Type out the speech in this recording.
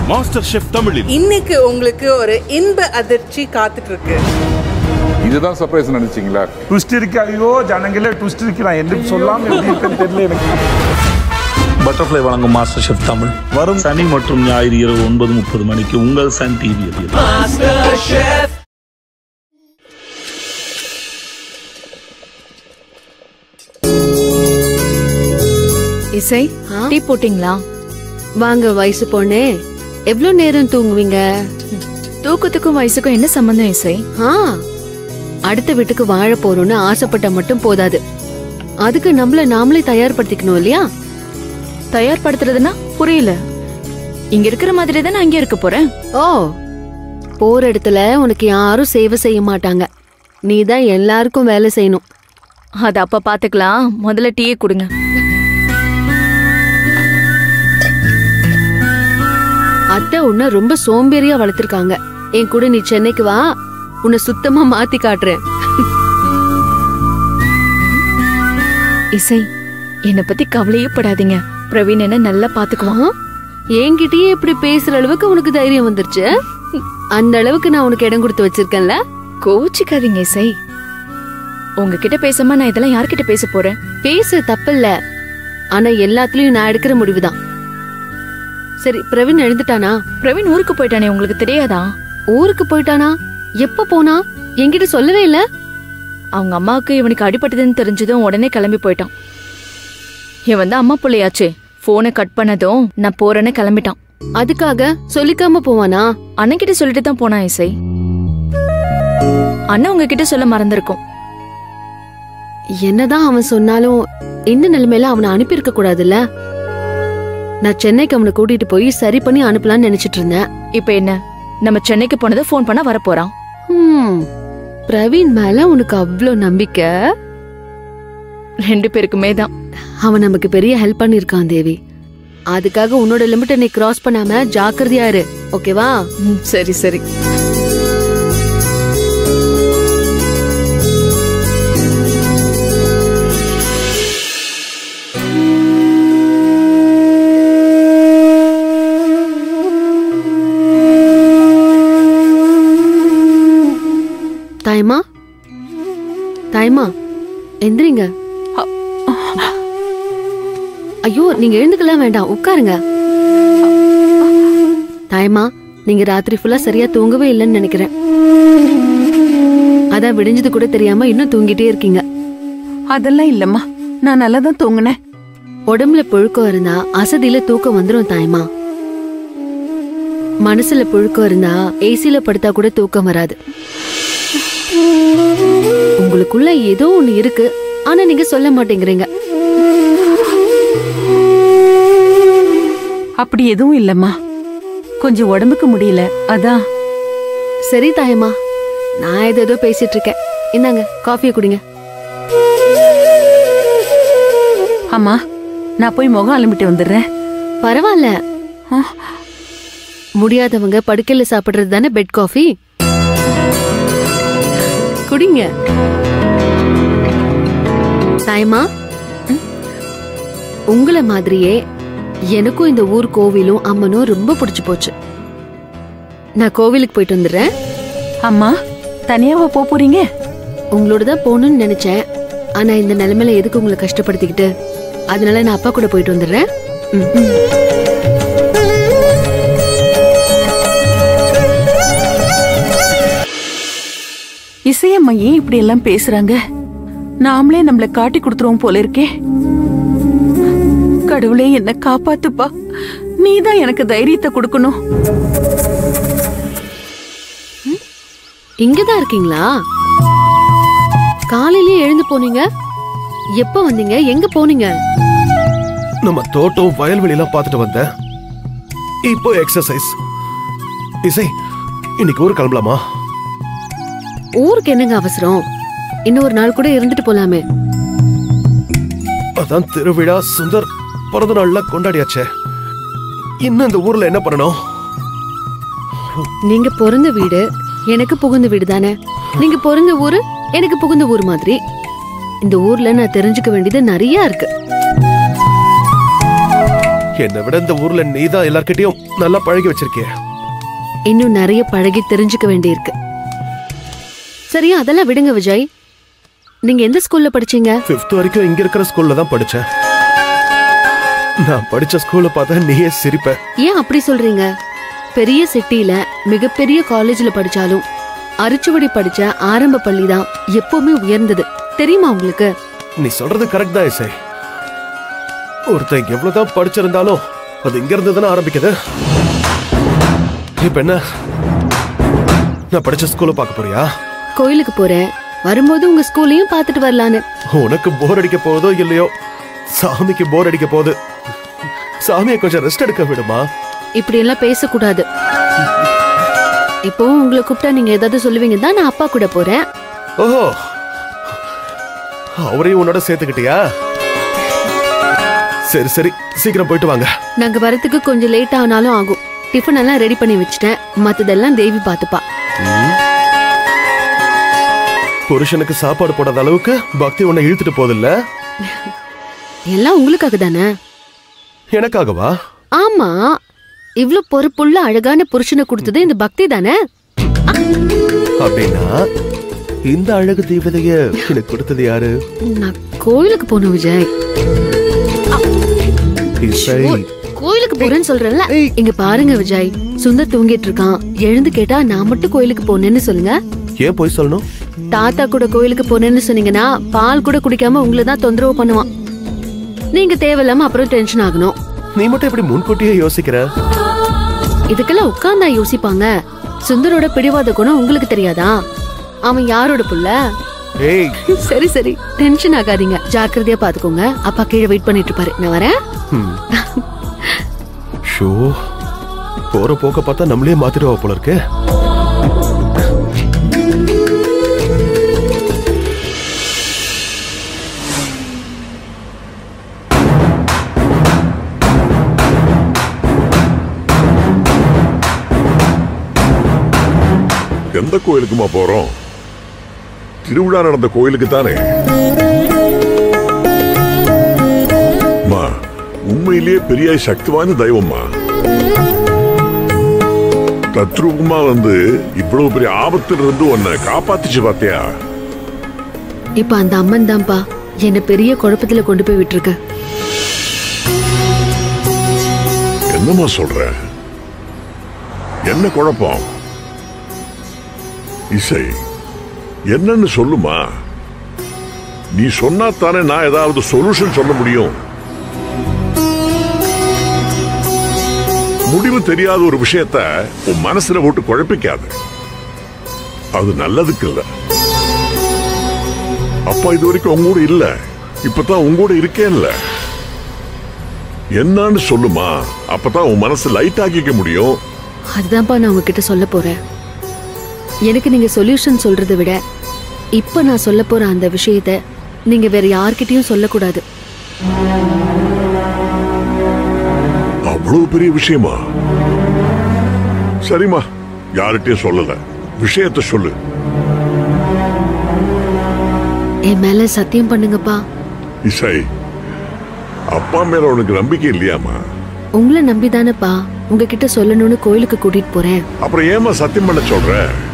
Master chef தமிழில் இன்னைக்கு உங்களுக்கு ஒரு இன்ப அதிர்ச்சி காத்துட்டு இருக்கு இதுதான் சர்ப்ரைஸ் நினைச்சீங்களா ட்விஸ்ட் இருக்கு ஐயோ ஜனங்களே ட்விஸ்ட் இருக்கு நான் என்ன சொல்லாம எப்படி இருக்குன்னு தெரியல எனக்கு பட்டர்ஃப்ளை வழங்கும் மாஸ்டர் ஷெஃப் தமிழ் வரும் சனி மற்றும் ஞாயிறு இரவு ஒன்பது முப்பது மணிக்கு உங்கள் சன் டிவியில் இசை டீ போட்டிங்களா வாங்க வயசு பொண்ணே எவ்வளவு நேரம் தூங்குவீங்க தூக்கத்துக்கும் வயசுக்கும் என்ன சம்பந்தம் இசை ஆ அடுத்த வீட்டுக்கு வாழ போறோம்னு ஆசைப்பட்டா மட்டும் போதாது அதுக்கு நம்மள நாமளே தயார்படுத்திக்கணும் இல்லையா தயார்படுத்துறதுன்னா புரியல இங்க இருக்கிற மாதிரி தான் நான் இங்க இருக்க போறேன் ஓ போற இடத்துல உனக்கு யாரும் சேவை செய்ய மாட்டாங்க நீ தான் எல்லாருக்கும் வேலை செய்யணும் அது அப்ப பாத்துக்கலாம் முதல்ல டீயே கொடுங்க அத்தை உன்னை ரொம்ப சோம்பேறியா வளர்த்திருக்காங்க என் கூட நீ சென்னைக்கு வா உன்னை சுத்தமா மாத்தி காட்டுறேன் இசை என்னை பத்தி கவலையே படாதீங்க பிரவீன் என்ன நல்லா பாத்துக்குவான் ஆ? என்கிட்டயே இப்படி பேசுற அளவுக்கு உனக்கு தைரியம் வந்துருச்சு அந்த அளவுக்கு நான் உனக்கு இடம் கொடுத்து வச்சிருக்கேன்ல கோச்சிக்காதீங்க இசை உங்ககிட்ட பேசாம நான் இதெல்லாம் யார்கிட்ட பேச போறேன் பேச தப்பில்ல ஆனா எல்லாத்துலயும் நான் எடுக்கிற முடிவுதான் சரி பிரவீன் எழுந்துட்டானா பிரவீன் ஊருக்கு போயிட்டானே உங்களுக்கு தெரியாதா ஊருக்கு போயிட்டானா எப்ப போனா என்கிட்ட சொல்லவே இல்ல அவங்க அம்மாவுக்கு இவனுக்கு அடிபட்டதுன்னு தெரிஞ்சதும் உடனே கிளம்பி போயிட்டான் இவன் வந்து அம்மா பிள்ளையாச்சே போனை கட் பண்ணதும் நான் போறேன்னு கிளம்பிட்டான் அதுக்காக சொல்லிக்காம போவானா அண்ணன்கிட்ட சொல்லிட்டு தான் போனான் இசை அண்ணன் உங்ககிட்ட சொல்ல மறந்திருக்கும் என்னதான் அவன் சொன்னாலும் இந்த நிலைமையில அவனை அனுப்பியிருக்க கூடாதுல்ல நான் சென்னைக்கு அவனை கூட்டிட்டு போய் சரி பண்ணி அனுப்பலாம்னு நினைச்சிட்டு இருந்தேன் இப்ப என்ன நம்ம சென்னைக்கு போனதை ஃபோன் பண்ண வரப்போறான் ஹம், பிரவீன் மேல உனக்கு அவ்ளோ நம்பிக்கை ரெண்டு பேருக்குமே தான் அவன் நமக்கு பெரிய ஹெல்ப் பண்ணிருக்கான் தேவி அதுக்காக உன்னோட லிமிட்டை நீ கிராஸ் பண்ணாம ஜாக்கிரதையா இரு ஓகேவா ம், சரி சரி தாயம்மா தாயம்மா எந்திரிங்க ஐயோ நீங்க எழுந்துக்கலாம் வேண்டாம் உட்காருங்க தாயம்மா நீங்க ராத்திரி ஃபுல்லா சரியா தூங்கவே இல்லைன்னு நினைக்கிறேன் அதான் விடிஞ்சது கூட தெரியாம இன்னும் தூங்கிட்டே இருக்கீங்க அதெல்லாம் இல்லம்மா நான் நல்லா தான் தூங்குனேன் உடம்புல புழுக்கம் இருந்தா அசதியில தூக்கம் வந்துரும் தாயம்மா மனசுல புழுக்கம் இருந்தா ஏசில படுத்தா கூட தூக்கம் வராது உங்களுக்குள்ள ஏதோ ஒண்ணு இருக்கு ஆனா நீங்க சொல்ல மாட்டேங்கிறீங்க அப்படி எதுவும் இல்லம்மா கொஞ்சம் உடம்புக்கு முடியல அதான் சரி தாயம்மா நான் ஏதோ ஏதோ பேசிட்டு இருக்கேன் இந்தாங்க காஃபியை குடிங்க அம்மா நான் போய் முகம் அலம்பிட்டு வந்துடுறேன் பரவாயில்ல ஆ. முடியாதவங்க படுக்கையில சாப்பிடுறது தானே பெட் காஃபி குடிங்க தாயம்மா ம்? உங்களை மாதிரியே எனக்கும் இந்த ஊர் கோவிலும் அம்மனும் ரொம்ப பிடிச்சு போச்சு நான் கோவிலுக்கு போயிட்டு வந்துடுறேன் அம்மா தனியாவா போக போறீங்க உங்களோட தான் போகணும்னு நினைச்சேன் ஆனா இந்த நிலைமையில எதுக்கு உங்களை கஷ்டப்படுத்திக்கிட்டு அதனால நான் அப்பா கூட போயிட்டு வந்துடுறேன் ம். இசையம்மா ஏன் இப்படி எல்லாம் பேசுறாங்க நாமளே நம்மள காட்டி கொடுத்துருவோம் போல இருக்கே கடவுளே என்ன காப்பாத்துப்பா நீதான் எனக்கு தைரியத்தை கொடுக்கணும் இங்கதான் இருக்கீங்களா காலையிலேயே எழுந்து போனீங்க எப்ப வந்தீங்க எங்க போனீங்க நம்ம தோட்டம் வயல்வெளியெல்லாம் பார்த்துட்டு வந்தேன் இப்போ எக்ஸசைஸ் இசை இன்னைக்கு ஊர் கிளம்பலாமா ஊருக்கு என்னங்க அவசரம் இன்னும் ஒரு நாள் கூட இருந்துட்டு போலாமே அதான் திருவிழா சுந்தர் பிறந்த நாள்ல கொண்டாடியாச்சே இன்னும் இந்த ஊர்ல என்ன பண்ணணும் நீங்க பிறந்த வீடு எனக்கு புகுந்த வீடு தானே நீங்க பிறந்த ஊரு எனக்கு புகுந்த ஊர் மாதிரி இந்த ஊர்ல நான் தெரிஞ்சுக்க வேண்டியது நிறைய இருக்கு என்னை விட இந்த ஊர்ல நீ தான் எல்லார்கிட்டயும் நல்லா பழகி வச்சிருக்கிய இன்னும் நிறைய பழகி தெரிஞ்சுக்க வேண்டியிருக்கு சரியா அதெல்லாம் விடுங்க விஜய் நீங்க எந்த ஸ்கூல்ல படிச்சீங்க ஃபிஃப்த் வரைக்கும் இங்க இருக்கிற ஸ்கூல்ல தான் படிச்சேன் நான் படிச்ச ஸ்கூல்ல பார்த்தா நீயே சிரிப்ப ஏன் அப்படி சொல்றீங்க பெரிய சிட்டில மிகப்பெரிய காலேஜ்ல படிச்சாலும் அரிச்சுவடி படிச்ச ஆரம்ப பள்ளி தான் எப்பவுமே உயர்ந்தது தெரியுமா உங்களுக்கு நீ சொல்றது கரெக்ட் தான் இசை ஒருத்தன் எவ்வளவுதான் படிச்சிருந்தாலும் அது இங்க இருந்து தானே ஆரம்பிக்குது இப்ப என்ன நான் படிச்ச ஸ்கூல்ல பார்க்க போறியா கோயிலுக்கு போறேன் வரும்போது உங்க ஸ்கூலையும் பார்த்துட்டு வரலான்னு உனக்கு போர் அடிக்க போகுதோ இல்லையோ சாமிக்கு போர் அடிக்க போகுது சாமியை கொஞ்சம் ரெஸ்ட் எடுக்க விடுமா இப்படி எல்லாம் பேசக்கூடாது இப்போ உங்களை கூப்பிட்டா நீங்க ஏதாவது சொல்லுவீங்க தான் நான் அப்பா கூட போறேன் ஓஹோ அவரையும் உன்னோட சேர்த்துக்கிட்டியா சரி சரி சீக்கிரம் போயிட்டு வாங்க நாங்க வரதுக்கு கொஞ்சம் லேட் ஆனாலும் ஆகும் டிஃபன் எல்லாம் ரெடி பண்ணி வச்சுட்டேன் மத்ததெல்லாம் தேவி பார்த்துப்பா புருஷனுக்கு சாப்பாடு போடாத அளவுக்கு பக்தி உன்னை இழுத்துட்டு போதில்ல எல்லாம் உங்களுக்காக தானே எனக்காகவா ஆமா இவ்ளோ பொறுப்புள்ள அழகான புருஷனை கொடுத்தது இந்த பக்தி தானே அப்படின்னா இந்த அழகு தீவிதைய எனக்கு கொடுத்தது யாரு நான் கோயிலுக்கு போகணும் விஜய் இசை ஓ, கோயிலுக்கு போறேன்னு சொல்றேன்ல இங்க பாருங்க விஜய் சுந்தர் தூங்கிட்டு இருக்கான் எழுந்து கேட்டா நான் மட்டும் கோயிலுக்கு போனேன்னு சொல்லுங்க ஏன் போய் சொல்லணும் தாத்தா கூட கோயிலுக்கு போனேன்னு சொன்னீங்கன்னா பால் கூட குடிக்காம உங்களை தான் தொந்தரவு பண்ணுவான் நீங்க தேவையில்லாம அப்புறம் டென்ஷன் ஆகணும் நீ மட்டும் எப்படி முன்கூட்டியே யோசிக்கிற இதுக்கெல்லாம் உட்கார்ந்தா யோசிப்பாங்க சுந்தரோட பிடிவாத குணம் உங்களுக்கு தெரியாதா அவன் யாரோட புள்ள ஏய் சரி சரி டென்ஷன் ஆகாதீங்க ஜாக்கிரதையா பாத்துக்கோங்க அப்பா கீழே வெயிட் பண்ணிட்டு இருப்பாரு நான் வரேன் ஷோ போற போக்க பார்த்தா நம்மளே மாத்திடுவா போல இருக்கு எந்த கோயிலுக்குமா போறோம் திருவிழா நடந்த கோயிலுக்கு தானே அம்மா, உண்மையிலேயே பெரிய சக்தி வாய்ந்த தெய்வம்மா தத்ரூபமா வந்து இவ்வளவு பெரிய ஆபத்துல இருந்து உன்னை காப்பாத்துச்சு பாத்தியா இப்ப அந்த அம்மன் தான்ப்பா என்ன பெரிய குழப்பத்துல கொண்டு போய் விட்டுருக்கு என்னம்மா சொல்ற என்ன குழப்பம் இசை என்னன்னு சொல்லுமா நீ சொன்னா தானே நான் ஏதாவது சொல்யூஷன் சொல்ல முடியும் முடிவு தெரியாத ஒரு விஷயத்த உன் மனசுல போட்டு குழப்பிக்காத அது நல்லதுக்கு இல்ல அப்பா இது வரைக்கும் உங்க கூட இல்ல இப்பதான் உங்க கூட இருக்கேன்ல என்னன்னு சொல்லுமா அப்பதான் உன் மனசு லைட் ஆக்கிக்க முடியும் அதுதான்ப்பா நான் உங்ககிட்ட சொல்ல போறேன் எனக்கு நீங்க சொல்யூஷன் சொல்றதை விட இப்ப நான் சொல்ல போற அந்த விஷயத்த நீங்க வேற யார்கிட்டயும் சொல்லக்கூடாது அவ்வளவு பெரிய விஷயமா சரிம்மா யார்கிட்டயும் சொல்லல விஷயத்த சொல்லு என் மேல சத்தியம் பண்ணுங்கப்பா இசை அப்பா மேல உனக்கு நம்பிக்கை இல்லையாமா உங்களை நம்பிதானப்பா உங்ககிட்ட சொல்லணும்னு கோயிலுக்கு கூட்டிட்டு போறேன் அப்புறம் ஏமா சத்தியம் பண்ண சொல்ற